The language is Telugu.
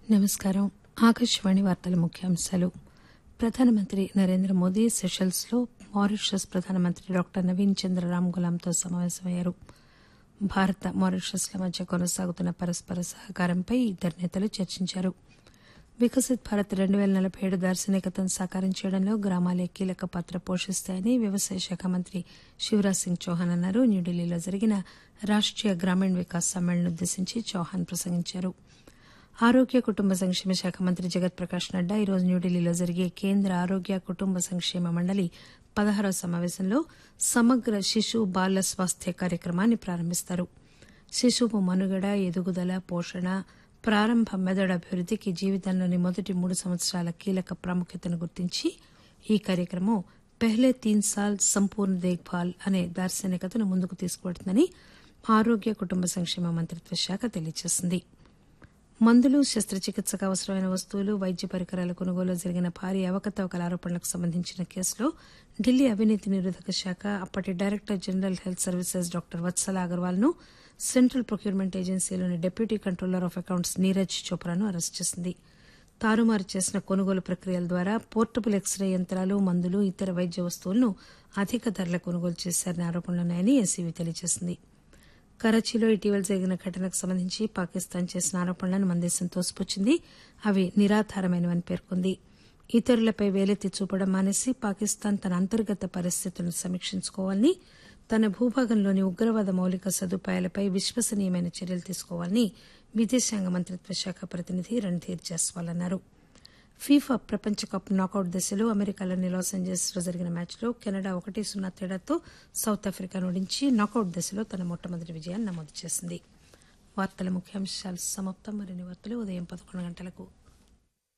నమస్కారం ఆకాశవాణి వార్తల ముఖ్యాంశాలు ప్రధానమంత్రి నరేంద్ర మోదీ సెషల్స్ లో మారిషస్ ప్రధానమంత్రి డాక్టర్ నవీన్ చంద్ర రామ్ గులాంతో సమావేశమయ్యారు భారత మారిషస్ ల మధ్య కొనసాగుతున్న పరస్పర సహకారంపై ఇద్దరు నేతలు చర్చించారు వికసిత్ భారత్ రెండు పేల నలబై ఏడు దార్శనికతను సాకారం చేయడంలో గ్రామాలే కీలక పాత్ర పోషిస్తాయని వ్యవసాయ శాఖ మంత్రి శివరాజ్ సింగ్ చౌహాన్ అన్నారు న్యూఢిల్లీలో జరిగిన రాష్టీయ గ్రామీణ వికాస్ సమ్మేళనం ఉద్దేశించి చౌహాన్ ప్రసంగించారు ఆరోగ్య కుటుంబ సంక్షేమ శాఖ మంత్రి జగత్ ప్రకాష్ నడ్డా ఈరోజు న్యూఢిల్లీలో జరిగే కేంద్ర ఆరోగ్య కుటుంబ సంక్షేమ మండలి పదహారవ సమావేశంలో సమగ్ర శిశు బాల స్వాస్థ్య కార్యక్రమాన్ని ప్రారంభిస్తారు శిశువు మనుగడ ఎదుగుదల పోషణ ప్రారంభ మెదడు అభివృద్దికి జీవితంలోని మొదటి మూడు సంవత్సరాల కీలక ప్రాముఖ్యతను గుర్తించి ఈ కార్యక్రమం పెహ్లే తీన్ సాల్ సంపూర్ణ దేఖ్భాల్ అనే దార్శనికతను ముందుకు తీసుకువెడుతుందని ఆరోగ్య కుటుంబ సంక్షేమ మంత్రిత్వ శాఖ తెలియజేసింది మందులు శస్త్రచికిత్సకు అవసరమైన వస్తువులు వైద్య పరికరాల కొనుగోలులో జరిగిన భారీ అవకతవకల ఆరోపణలకు సంబంధించిన కేసులో ఢిల్లీ అవినీతి నిరోధక శాఖ అప్పటి director general health services doctor Vatsala Agarwal ను సెంట్రల్ ప్రొక్యూర్మెంట్ ఏజెన్సీలోని deputy controller of accounts Neeraj చోప్రాను అరెస్టు చేసింది తారుమారు చేసిన కొనుగోలు ప్రక్రియల ద్వారా పోర్టబుల్ ఎక్స్రే యంత్రాలు మందులు ఇతర వైద్య వస్తువులను అధిక ధరల కొనుగోలు చేశారనే ఆరోపణలున్నాయని ఎస్సీబీ తెలియజేసింది కరాచీలో ఇటీవల జరిగిన ఘటనకు సంబంధించి పాకిస్తాన్ చేసిన ఆరోపణలను మన దేశం తోసిపుచ్చింది అవి నిరాధారమైనవని పేర్కొంది ఇతరులపై వేలెత్తి చూపడం మానేసి పాకిస్తాన్ తన అంతర్గత పరిస్థితులను సమీక్షించుకోవాలని తన భూభాగంలోని ఉగ్రవాద మౌలిక సదుపాయాలపై విశ్వసనీయమైన చర్యలు తీసుకోవాలని విదేశాంగ మంత్రిత్వ శాఖ ప్రతినిధి రణ్ధీర్ జైస్వాల్ అన్నారు ఫీఫా ప్రపంచ కప్ నాకౌట్ దశలో అమెరికాలోని లాస్ ఏంజల్స్ లో జరిగిన మ్యాచ్లో కెనడా ఒకటి సున్నా తేడాతో సౌత్ ఆఫ్రికాను ఓడించి నాకౌట్ దశలో తన మొట్టమొదటి విజయాన్ని నమోదు చేసింది వార్తల ముఖ్యాంశాలు సమాప్తం మరిన్ని వార్తలు ఉదయం పదకొండు గంటలకు